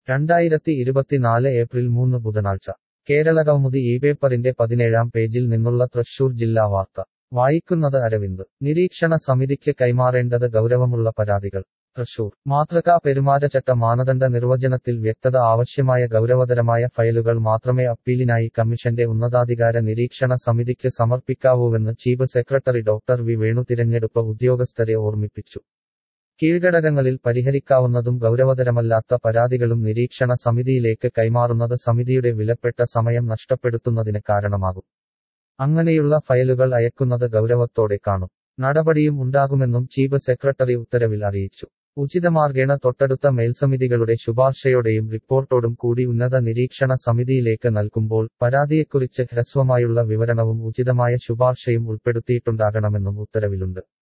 രണ്ടായിരത്തി ഇരുപത്തിനാല് ഏപ്രിൽ മൂന്ന് ബുധനാഴ്ച കേരളകൗമുദി ഈ പേപ്പറിന്റെ പതിനേഴാം പേജിൽ നിന്നുള്ള തൃശൂർ ജില്ലാ വാർത്ത വായിക്കുന്നത് അരവിന്ദ് നിരീക്ഷണ സമിതിക്ക് കൈമാറേണ്ടത് ഗൗരവമുള്ള പരാതികൾ തൃശൂർ മാതൃകാ പെരുമാറ്റച്ചട്ട മാനദണ്ഡ നിർവചനത്തിൽ വ്യക്തത ആവശ്യമായ ഗൗരവതരമായ ഫയലുകൾ മാത്രമേ അപ്പീലിനായി കമ്മീഷന്റെ ഉന്നതാധികാര നിരീക്ഷണ സമിതിക്ക് സമർപ്പിക്കാവൂവെന്ന് chief secretary doctor V Venu തിരഞ്ഞെടുപ്പ് ഉദ്യോഗസ്ഥരെ ഓർമ്മിപ്പിച്ചു കീഴ്ഘടകങ്ങളിൽ പരിഹരിക്കാവുന്നതും ഗൗരവതരമല്ലാത്ത പരാതികളും നിരീക്ഷണ സമിതിയിലേക്ക് കൈമാറുന്നത് സമിതിയുടെ വിലപ്പെട്ട സമയം നഷ്ടപ്പെടുത്തുന്നതിന് കാരണമാകും അങ്ങനെയുള്ള ഫയലുകൾ അയക്കുന്നത് ഗൗരവത്തോടെ കാണും നടപടിയും ഉണ്ടാകുമെന്നും ചീഫ് സെക്രട്ടറി ഉത്തരവിൽ അറിയിച്ചു ഉചിതമാർഗേണ തൊട്ടടുത്ത മേൽസമിതികളുടെ ശുപാർശയോടെയും റിപ്പോർട്ടോടും കൂടി ഉന്നത നിരീക്ഷണ സമിതിയിലേക്ക് നൽകുമ്പോൾ പരാതിയെക്കുറിച്ച് ഹ്രസ്വമായുള്ള വിവരണവും ഉചിതമായ ശുപാർശയും ഉൾപ്പെടുത്തിയിട്ടുണ്ടാകണമെന്നും ഉത്തരവിലുണ്ട്